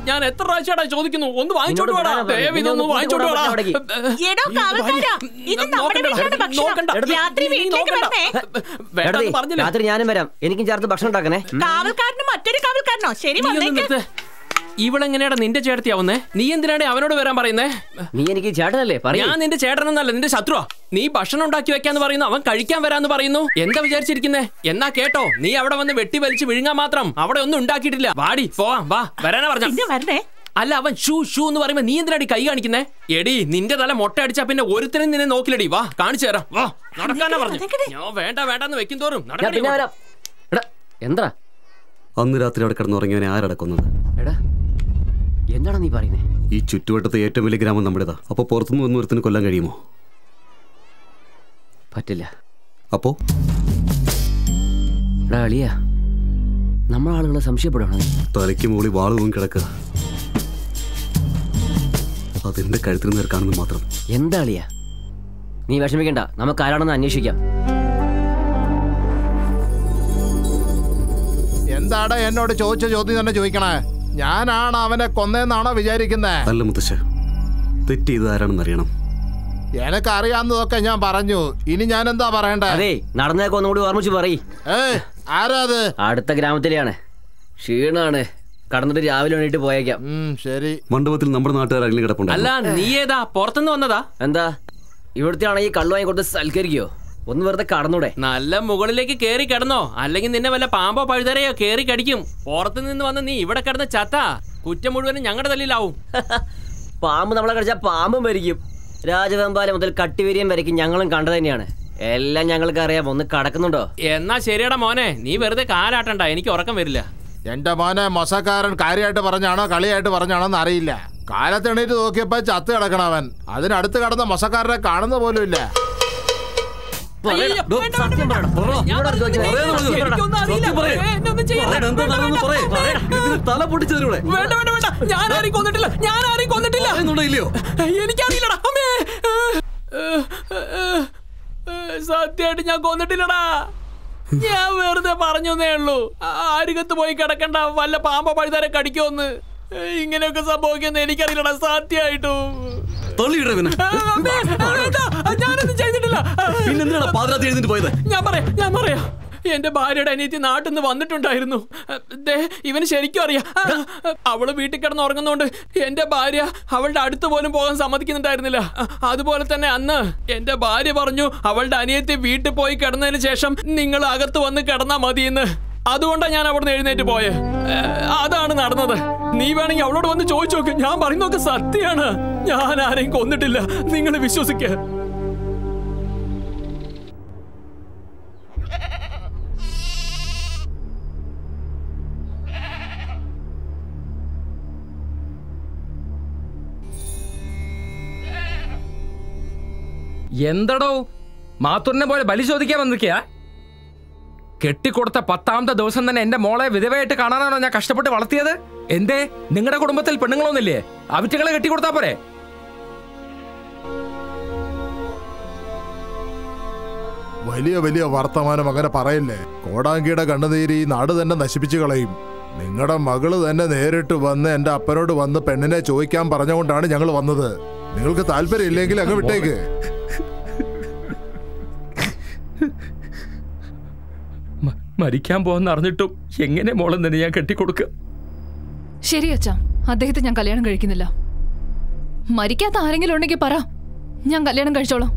ഞാൻ എത്ര പ്രാവശ്യമാടാ ചോദിക്കുന്നു ഒന്ന് വാങ്ങിച്ചോട്ട് നിന്നോട് വാടാ പറയാനാ പറഞ്ഞത്. ദയവ് നിന്നെ ഇതൊന്ന് ഒന്ന് വാങ്ങിച്ചോട്ട് വാടാ അവിടേക്ക്. എടോ കാവൽക്കാരാ ഇത് നമ്മുടെ വീട്ടിലാണ് ഭക്ഷണം രാത്രി വീട്ടിലേക്ക് വരണേ എടതി, പറഞ്ഞില്ലേ? രാത്രി ഞാനും വരാം എനിക്കും ചേർത്ത് ഭക്ഷണം ഉണ്ടാക്കണേ ഉം. കാവൽക്കാരന് മറ്റൊരു കാവൽക്കാരനോ ശരി നീ ഒന്ന് വന്നേക്ക് നിർത്ത് ഇവളെങ്ങനെയാടാ നിന്റെ ചേട്ടത്തിയാവുന്നേ നീ എന്തിനാണ് അവനോട് വരാൻ പറയുന്നേ നീ എനിക്ക് ചേട്ടനല്ലേ പറയൂ ഞാൻ നിന്റെ ചേട്ടനെന്നല്ല നിന്റെ ശത്രുവാ നീ ഭക്ഷണം ഉണ്ടാക്കി വെക്കാന്ന് പറയുന്നു അവൻ കഴിക്കാൻ വരാന്ന് പറയുന്നു എന്താ വിചാരിച്ചിരിക്കുന്നേ എന്നാ കേട്ടോ നീ അവിടെ വന്ന് വെട്ടി വലിച്ച് വിഴുങ്ങാൻ മാത്രം അവിടെ ഒന്നും ഉണ്ടാക്കിയിട്ടില്ല വാടി പോവാം വാ വരാനാ പറഞ്ഞ പിന്നെ വരണേ അല്ല അവൻ ഷൂ ഷൂ എന്ന് പറയുമ്പോ നീ എന്തിനാടി കൈ കാണിക്കുന്നേ എടി നിന്റെ തല മൊട്ട അടിച്ചാ പിന്നെ ഒരുത്തരും നിന്നെ നോക്കിലടി വാ കാണിച്ചു തരാം വാ നടക്കാനാ പറഞ്ഞു ഞാൻ വേണ്ട വേണ്ടെന്ന് വെക്കും തോറും ഞാൻ നടക്കടി പിന്നെ ഇങ്ങോട്ട്. വരാം എടാ എന്താ അന്ന് രാത്രി അവിടെ കിടന്നുറങ്ങിയവനെ ആരടക്കുന്നത് എടാ എന്താണ് നീ പറയുന്നേ ഈ ചുറ്റുവട്ടത്തെ ഏറ്റവും വലിയ ഗ്രാമം നമ്മുടേതാ അപ്പോൾ പുറത്തുനിന്ന് വന്ന് ഒരുത്തിന് കൊല്ലാൻ കഴിയുമോ പറ്റില്ല അപ്പോ എടാ അളിയ നമ്മളാളുകളെ സംശയപ്പെടുകയാണോ നീ തലയ്ക്ക് മുകളിൽ വാള് തൂങ്ങി കിടക്കുക അതെന്റെ കഴുത്തിന് നേർ കാണുന്നു മാത്രം എന്താ അളിയ നീ വിഷമിക്കണ്ട നമുക്ക് ആരാണെന്ന് അന്വേഷിക്കാം എന്താടാ എന്നോട് ചോദിച്ച ചോദ്യം തന്നെ ചോദിക്കണേ ഞാനാണ് അവനെ കൊന്നേന്നാണോ വിചാരിക്കുന്നേ അല്ല മുത്തശ്ശ തെറ്റ് ചെയ്ത് ആരാണെന്ന് അറിയണം എനക്ക് അറിയാവുന്നതൊക്കെ ഞാൻ പറഞ്ഞു ഇനി ഞാൻ എന്താ പറയണ്ടേ അതെ നടന്നേക്ക് ഒന്നുകൂടി ഓർമ്മിച്ച് പറയ് ഏയ് ആരാ അത് അടുത്ത ഗ്രാമത്തിലെയാണ് ക്ഷീണാണ് കടന്നിട്ട് രാവിലെ വേണ്ടിട്ട് പോയേക്കാം ഉം, ശരി മണ്ഡപത്തിൽ നമ്മുടെ നാട്ടുകാർ അകലിൽ കിടപ്പുണ്ട് അല്ല നീ ഏതാ പുറത്തുനിന്ന് വന്നതാ എന്താ ഇവിടുത്തെ ആണെങ്കിൽ കള്ളു വാങ്ങി കൊടുത്ത് സൽക്കരിക്കോ ഒന്ന് വെറുതെ കടന്നൂടെ നല്ല മുകളിലേക്ക് കേറി കിടന്നോ അല്ലെങ്കിൽ നിന്നെ വല്ല പാമ്പോ പഴുതരയോ കേറി കടിക്കും പുറത്തു നിന്ന് വന്ന് നീ ഇവിടെ കിടന്ന് ചത്ത കുറ്റം മുഴുവനും ഞങ്ങളുടെ തല്ലിലാവും പാമ്പ് നമ്മളെ കടിച്ചാൽ പാമ്പ് മരിക്കും രാജവെമ്പാല മുതൽ കട്ടിവരിയും വരയ്ക്കും ഞങ്ങളും കണ്ടത് തന്നെയാണ് എല്ലാം ഞങ്ങൾക്ക് അറിയാം ഒന്ന് കടക്കുന്നുണ്ടോ എന്നാ ശരിയടാ മോനെ നീ വെറുതെ കാലാട്ടണ്ട എനിക്ക് ഉറക്കം വരില്ല എന്റെ മോനെ മൊസക്കാരൻ കാര്യമായിട്ട് പറഞ്ഞാണോ കളിയായിട്ട് പറഞ്ഞാണോ എന്ന് അറിയില്ല കാലത്തെണീറ്റ് നോക്കിയപ്പോ ചത്ത് കിടക്കണവൻ അതിനടുത്ത് കടന്ന മൊസക്കാരനെ കാണുന്ന പോലും ഇല്ല അയ്യോ, ഡോ, വേണ്ട, സത്യം വേണ്ട, പറയണം. വേണ്ട. ഞാൻ ഇവിടെ പറഞ്ഞത് ചോദിച്ചത് കേൾക്കണം. പറയാതെ പറഞ്ഞത്. എനിക്കൊന്നും അറിയില്ല. സത്യം പറയ്. ഏ, എന്നെ ഒന്നും ചെയ്യരുത്. പറയടാ, എന്താ വേണ്ട, നടന്നത് പറയ്. വേണ്ട, പറയടാ. ഇതിന് തല പൊട്ടിച്ചതിലൂടെ വേണ്ട വേണ്ട വേണ്ട ഞാൻ ആരെയും കൊന്നിട്ടില്ല ഞാൻ ആരെയും കൊന്നിട്ടില്ല പറയുന്നുണ്ടോ ഇല്ലയോ എനിക്കറിയില്ലടാ അമ്മേ സത്യമായിട്ട് ഞാൻ കൊന്നിട്ടില്ലടാ ഞാൻ വെറുതെ പറഞ്ഞേ ഉള്ളൂ ആരുകത്ത് പോയി കിടക്കണ്ട വല്ല പാമ്പ പഴുതാരെ കടിക്കുമെന്ന് ഇങ്ങനെയൊക്കെ സംഭവിക്കുന്ന എനിക്കറിയില്ലടാ സത്യമായിട്ടും തള്ളിയിട പിന്നെ ആ, അമ്മേ, ആ, വേണ്ട, ഞാനൊന്നും ചെയ്തിട്ടില്ല പിന്നെന്തിനാണ് പാതിരാത്രി എഴുന്നിട്ട് പോയത് ഞാൻ പറയാം ഞാൻ പറയാം എന്റെ ഭാര്യയുടെ അനിയത്തി നാട്ടിൽ നിന്ന് വന്നിട്ടുണ്ടായിരുന്നു ദേ, ഇവന് ശരിക്കും അറിയാം ആ, അവള് വീട്ടിൽ കിടന്ന് ഉറങ്ങുന്നോണ്ട് എന്റെ ഭാര്യ അവളുടെ അടുത്ത് പോലും പോകാൻ സമ്മതിക്കുന്നുണ്ടായിരുന്നില്ല ആ, അതുപോലെ തന്നെ അന്ന് എന്റെ ഭാര്യ പറഞ്ഞു അവളുടെ അനിയത്തി വീട്ടിൽ പോയി കിടന്നതിന് ശേഷം നിങ്ങൾ അകത്ത് വന്ന് കിടന്നാ മതിയെന്ന് അതുകൊണ്ടാണ് ഞാൻ അവിടുന്ന് എഴുന്നേറ്റ് പോയെ ഏ, അതാണ് നടന്നത് നീ വേണമെങ്കിൽ അവളോട് വന്ന് ചോദിച്ചു നോക്ക് ഞാൻ പറയുന്നതൊക്കെ സത്യമാണ് ഞാൻ ആരെയും കൊന്നിട്ടില്ല നിങ്ങൾ വിശ്വസിക്കുക എന്തടോ മാത്തൂരിനെ പോലെ ബലി ചോദിക്കാൻ വന്നിരിക്കയാ കെട്ടിക്കൊടുത്ത പത്താമത്തെ ദിവസം തന്നെ എന്റെ മോളെ വിധവയായിട്ട് കാണാനാണോ ഞാൻ കഷ്ടപ്പെട്ട് വളർത്തിയത് എന്തേ നിങ്ങളുടെ കുടുംബത്തിൽ പെണ്ണുങ്ങളൊന്നില്ലേ അവറ്റകളെ കെട്ടിക്കൊടുത്താ പോരെ വലിയ വലിയ വർത്തമാനം അങ്ങനെ പറയില്ലേ കോടാങ്കിയുടെ കണ്ണുനീര് ഈ നാട് തന്നെ നശിപ്പിച്ചു കളയും നിങ്ങളുടെ മകള് തന്നെ നേരിട്ട് വന്ന് എന്റെ അപ്പനോട് വന്ന് പെണ്ണിനെ ചോദിക്കാൻ പറഞ്ഞുകൊണ്ടാണ് ഞങ്ങൾ വന്നത് നിങ്ങൾക്ക് താല്പര്യം ഇല്ലെങ്കിൽ അങ്ങ് വിട്ടേക്ക് മ- മരിക്കാൻ പോകുന്ന അറിഞ്ഞിട്ടും എങ്ങനെ മോളെ തന്നെ ഞാൻ കെട്ടിക്കൊടുക്കുക ശരി അച്ഛാ അദ്ദേഹത്തെ ഞാൻ കല്യാണം കഴിക്കുന്നില്ല മരിക്കാത്ത ആരെങ്കിലും ഉണ്ടെങ്കിൽ പറ ഞാൻ കല്യാണം കഴിച്ചോളാം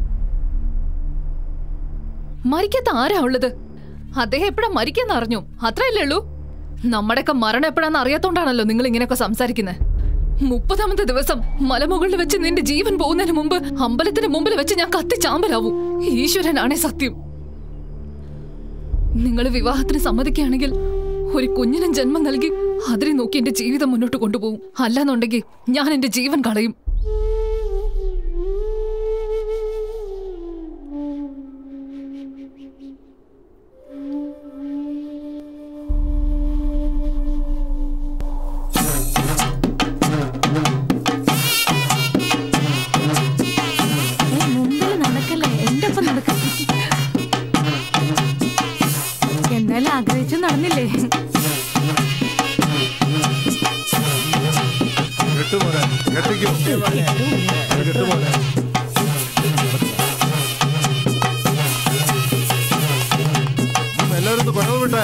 മരിക്കാത്ത ആരാ ഉള്ളത് അദ്ദേഹം എപ്പോഴാ മരിക്കാന്ന് അറിഞ്ഞു അത്രയല്ലേ ഉള്ളൂ നമ്മുടെയൊക്കെ മരണം എപ്പോഴാന്ന് അറിയാത്തോണ്ടാണല്ലോ നിങ്ങൾ ഇങ്ങനെയൊക്കെ സംസാരിക്കുന്നത് മുപ്പതാമത്തെ ദിവസം മലമുകളിൽ വെച്ച് നിന്റെ ജീവൻ പോകുന്നതിന് മുമ്പ് അമ്പലത്തിന് മുമ്പിൽ വെച്ച് ഞാൻ കത്തിച്ചാമ്പലാവും ഈശ്വരനാണേ സത്യം നിങ്ങൾ വിവാഹത്തിന് സമ്മതിക്കുകയാണെങ്കിൽ ഒരു കുഞ്ഞിനും ജന്മം നൽകി അതിനെ നോക്കി എന്റെ ജീവിതം മുന്നോട്ട് കൊണ്ടുപോകും അല്ലാന്നുണ്ടെങ്കിൽ ഞാൻ എന്റെ ജീവൻ കളയും മുമ്പിൽ നടക്കല്ലേ എന്റെ ഒപ്പം നടക്ക എന്നാലും ആഗ്രഹിച്ചു നടന്നില്ലേ കെട്ടിക്കോ കെട്ടു മോനെ ഉം, എല്ലാവരും ഒന്ന് കുറവ് വിട്ടേ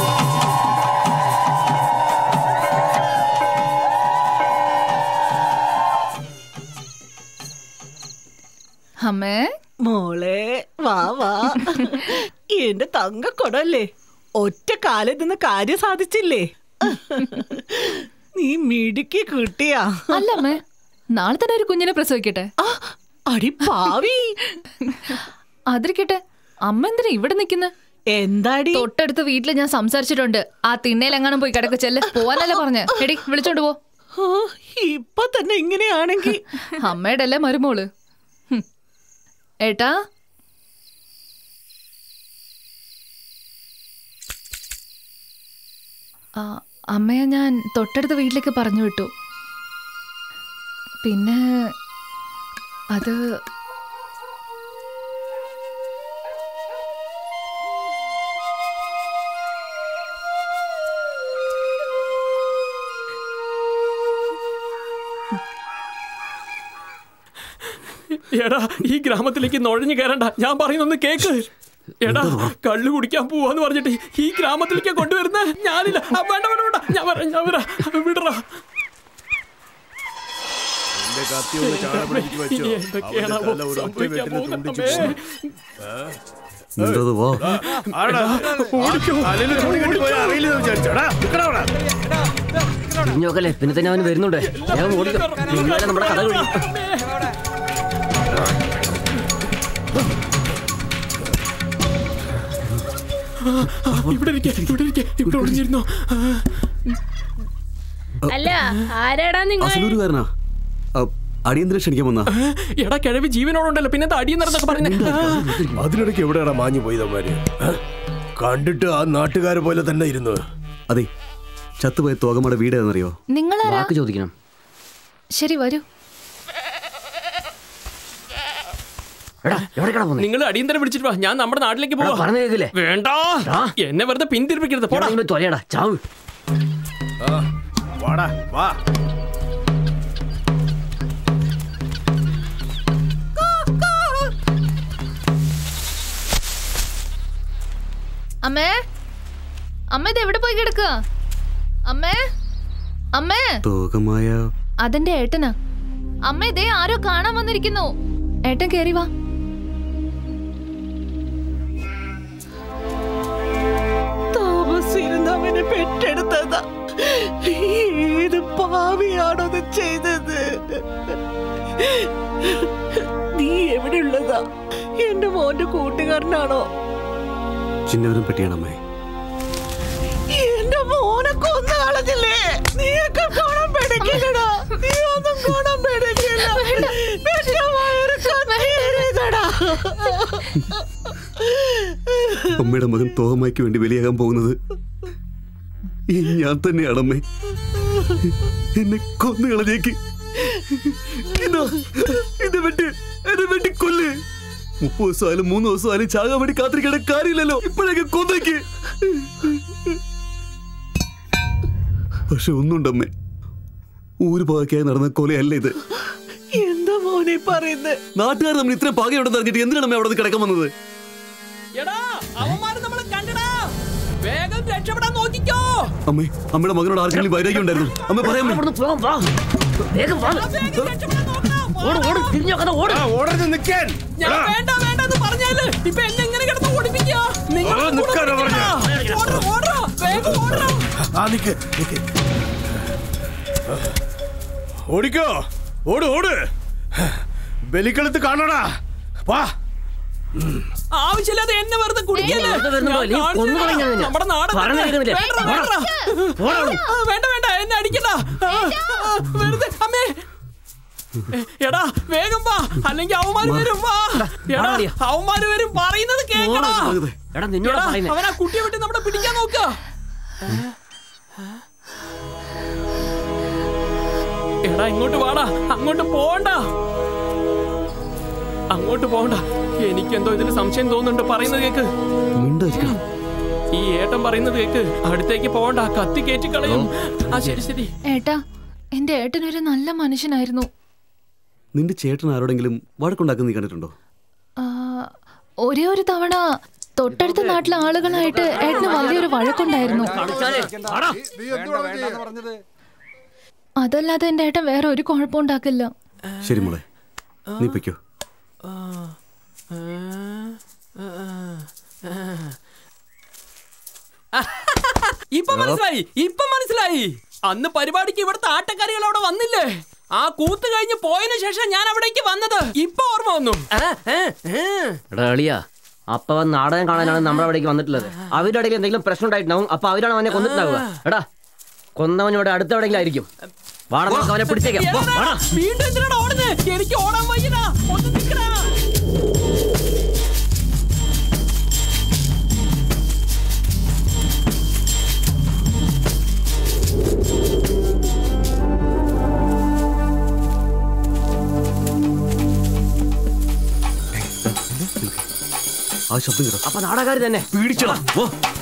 അമ്മേ മോളെ വാ വാ എന്റെ തങ്കക്കൊടല്ലേ ഒറ്റ കാലത്ത് നിന്ന് കാര്യം സാധിച്ചില്ലേ നീ മിടുക്കി കിട്ടിയാ അല്ല അമ്മേ നാളെ തന്നെ ഒരു കുഞ്ഞിനെ പ്രസവിക്കട്ടെ ആ, അടി പാവി അതിരിക്കട്ടെ അമ്മ എന്തിനാ ഇവിടെ നിക്കുന്നെ എന്താടി തൊട്ടടുത്ത് വീട്ടിൽ ഞാൻ സംസാരിച്ചിട്ടുണ്ട് ആ തിണ്ണയിലെങ്ങാനും പോയി കിടക്ക് ചെല്ല് പോവാനല്ലേ പറഞ്ഞ് എടി വിളിച്ചോണ്ട് പോ ആ, ഇപ്പൊ തന്നെ ഇങ്ങനെയാണെങ്കി അമ്മയുടെ അല്ലേ മരുമോള് ഹും. ഏട്ടാ ആ, അമ്മയെ ഞാൻ തൊട്ടടുത്ത വീട്ടിലേക്ക് പറഞ്ഞു വിട്ടു പിന്നെ അത് എടാ ഈ ഗ്രാമത്തിലേക്ക് നുഴഞ്ഞു കയറണ്ട ഞാൻ പറയുന്നൊന്ന് കേക്ക് എടാ കള്ളു കുടിക്കാൻ പോവാന്ന് പറഞ്ഞിട്ട് ഈ ഗ്രാമത്തിലേക്ക് കൊണ്ടുവരുന്ന ഞാനില്ല ആ, വേണ്ട വേണ്ട വേണ്ട ഞാൻ വരാം ഞാൻ വരാം വിടറാ എന്റെ കത്തി ഒന്ന് ചാട പിടിച്ച് വെച്ചോ ഇനി എന്തൊക്കെയാണാവോ അവന്റെ തല ഒരു ഒറ്റ സംഭവിക്കാൻ വെട്ടിന് പോകുന്നത്? തുണ്ടിച്ചു അമ്മേ. നിങ്ങളത് വാ ആടാ ഓടിക്കോ. തലയിൽ തുണി കെട്ടി പോയാ അറിയില്ലെന്ന് വിചാരിച്ചോടാ നിക്കടാ അവിടെ നോക്കല്ലേ പിന്നെ തന്നെ അവൻ വരുന്നുണ്ട് ഞാൻ ഓടിക്കും ഇന്നലെ നമ്മുടെ കഥ കഴിയും ഇവിടെ ഇരിക്കെ ഇവിടെ ഇരിക്കെ ഇവിടെ ഒളിഞ്ഞിരുന്നോ ആ, അല്ല ആരാടാ നിങ്ങൾ അസലൂരുകാരനാ ആ, അടിയന്തരം ക്ഷണിക്കാൻ വന്നാ ആ, എടാ കിഴവി ജീവനോടുണ്ടല്ലോ പിന്നെ അടിയും നടന്നൊക്കെ പറയുന്നത് അതിനിടയ്ക്ക് എവിടെയാടാ മാഞ്ഞു പോയതന്മാര് കണ്ടിട്ട് ആ നാട്ടുകാരെ പോലെ തന്നെ ഇരുന്നു അതെ ചത്തുപോയ തോകമ്മയുടെ വീട് ഏതെന്നറിയോ നിങ്ങളാരാ വാക്ക് ചോദിക്കണം ശരി വരൂ എടാ എവിടേക്കാണ് പോകുന്നത് നിങ്ങൾ അടിയന്തരം പിടിച്ചിട്ട് വാ ഞാൻ നമ്മുടെ നാട്ടിലേക്ക് പോവാ പറഞ്ഞു കേൾക്കില്ലേ വേണ്ട ആ. എന്നെ വെറുതെ പിന്തിരിപ്പിക്കരുത് പോടാ തൊലയടാ ചാവ് വാടാ വാ അമ്മേ അമ്മ ഇത് എവിടെ പോയി കിടക്കുക അമ്മേ അമ്മേ തോകമായ അതെന്റെ ഏട്ടനാ അമ്മ ഇതേ ആരോ കാണാൻ വന്നിരിക്കുന്നു ഏട്ടൻ കേറി വാ താമസിരുന്ന് അവനെ പെട്ടെടുത്തതാ ഏത് പാവിയാണോ ഇത് ചെയ്തത് നീ എവിടെയുള്ളതാ എന്റെ മോന്റെ കൂട്ടുകാരനാണോ ചിന്നവരും പെട്ടിയാണ് അമ്മേ എന്റെ മോനെ കൊന്നു കളഞ്ഞില്ലേ നീയൊക്കെ കാണാൻ പെടക്കില്ലടാ നീ ഒന്നും കാണാൻ പെടക്കില്ല എന്റെ വയറ് കത്തിയെറിയതെടാ. അമ്മയുടെ മകൻ തോകമായ്ക്ക് വേണ്ടി ബലിയാകാൻ പോകുന്നത് ഈ ഞാൻ തന്നെയാണമ്മേ എന്നെ കൊന്നു കളഞ്ഞേക്ക് ഇതാ ഇത് വെട്ടി എന്നെ വെട്ടി കൊല്ല് മുപ്പത് ദിവസമായാലും മൂന്ന് ദിവസമായാലും ചാകാൻ വേണ്ടി കാത്തിരിക്കേണ്ട കാര്യമില്ലല്ലോ ഇപ്പോഴൊക്കെ കൊന്നേക്ക് പക്ഷെ ഒന്നുണ്ടമ്മേ ഊര് പാകയായി നടന്ന കൊലയല്ല ഇത് എന്താ മോനെ പറയുന്നത് നാട്ടുകാർ നമ്മൾ ഇത്രയും പാകയുണ്ടെന്ന് അറിഞ്ഞിട്ട് എന്തിനാണ് അമ്മ അവിടെ നിന്ന് കിടക്കാൻ വന്നത് എടാ അവന്മാര് നമ്മളെ കണ്ടടാ വേഗം രക്ഷപ്പെടാൻ നോക്കിക്കോ അമ്മേ അമ്മയുടെ മകനോട് ആർക്കെങ്കിലും വൈരാഗ്യം ഉണ്ടായിരുന്നു അമ്മ പറയാൻ അവിടുന്ന് പോകാം വാ വേഗം വാ വേഗം രക്ഷപ്പെടാൻ നോക്കണം. ഓട് ഓട് തിരിഞ്ഞു നോക്കാതെ ഓട് ആ, ഓടരുത് നിൽക്കാൻ ഞാൻ വേണ്ട വേണ്ട എന്ന് പറഞ്ഞാല് ഇപ്പൊ എന്നെ എങ്ങനെ കിടന്ന് ഓടിപ്പിക്കോ നിങ്ങൾ ആ, നിക്കാനാ പറഞ്ഞെ. ഓടോ ഓടോ വേഗം ഓടോ ആ നിക്ക് നിക്ക് ഓടിക്കോ ഓട് ഓട് ബലിക്കളത്ത് കാണടാ വാ ആവശ്യമില്ലാതെ എന്നെ വെറുതെ കുടിക്കല്ലേ വെറുതെ വരുന്ന പോലെ, ഞാൻ നീ കൊന്നു കാണിച്ചു കളഞ്ഞാ തരാം. നിന്നെ. നമ്മുടെ നാട് പറഞ്ഞു കേൾക്കുന്നില്ലേ? വേണ്ട, വേണ്ട. ആ, വേണ്ട വേണ്ട എന്നെ അടിക്കണ്ട ആ, ആ, വെറുതെ അമ്മേ എടാ വേഗം വാ അല്ലെങ്കിൽ അവന്മാര് വരും വാ എടാ മതിയോ? അവന്മാര് വരും പറയുന്നത് കേക്കടാ എടാ നിന്നോട് എടാ, പറയുന്നേ അവനാ കുട്ടിയെ വിട്ട് നമ്മളെ പിടിക്കാൻ നോക്ക എടാ ഇങ്ങോട്ട് വാടാ അങ്ങോട്ട് പോണ്ട അങ്ങോട്ട് പോണ്ട എനിക്കെന്തോ ഇതിന് സംശയം തോന്നുന്നുണ്ട് പറയുന്നത് കേക്ക് മിണ്ടായിരിക്കണം ഈ ഏട്ടൻ പറയുന്നത് കേക്ക് അടുത്തേക്ക് പോകണ്ട കത്തി കയറ്റി കളയും ആ ശരി ശരി ഏട്ടാ എന്റെ ഏട്ടനൊരു നല്ല മനുഷ്യനായിരുന്നു നിന്റെ ചേട്ടൻ ആരോടെങ്കിലും വഴക്കുണ്ടാക്കുന്ന നീ കണ്ടിട്ടുണ്ടോ ആ, ഒരേ ഒരു തവണ തൊട്ടടുത്ത നാട്ടിലെ ആളുകളായിട്ട് ഏട്ടന് വലിയൊരു വഴക്കുണ്ടായിരുന്നു അതല്ലാതെ എന്റെ ഏട്ടൻ വേറെ ഒരു കുഴപ്പമുണ്ടാക്കില്ല ശരി മോളെ നീ പൊയ്ക്കോ ഇപ്പൊ മനസ്സിലായി ഇപ്പൊ മനസ്സിലായി അന്ന് പരിപാടിക്ക് ഇവിടുത്തെ ആട്ടക്കാരികൾ അവിടെ വന്നില്ലേ ആ കൂത്ത് കഴിഞ്ഞ് പോയതിനു ശേഷം ഞാൻ അവിടേക്ക് വന്നത് ഇപ്പൊ ഓർമ്മ വന്നു ആ, ആ, ആ. എടാ എളിയ അപ്പ അവൻ നാടകം കാണാനാണ് നമ്മുടെ അവിടേക്ക് വന്നിട്ടുള്ളത് അവരുടെ ഇടയിൽ എന്തെങ്കിലും പ്രശ്നം ഉണ്ടായിട്ടുണ്ടാവും അപ്പൊ അവരാണ് അവനെ കൊന്നിട്ടുണ്ടാവുക എടാ കൊന്നവൻ ഇവിടെ അടുത്ത എവിടെയെങ്കിലും ആയിരിക്കും വാടാ നമുക്ക് അവനെ പിടിച്ചേക്കാം പോ, എടാ, വാടാ. വീണ്ടും എന്തിനാണ് ഓടുന്നത് എനിക്ക് ഓടാൻ വയ്യടാ ഒന്ന് നിക്കടാ ആ ശബ്ദം കേട്ടോ അപ്പൊ നാടകാരി തന്നെ പേടിച്ചടാ വാ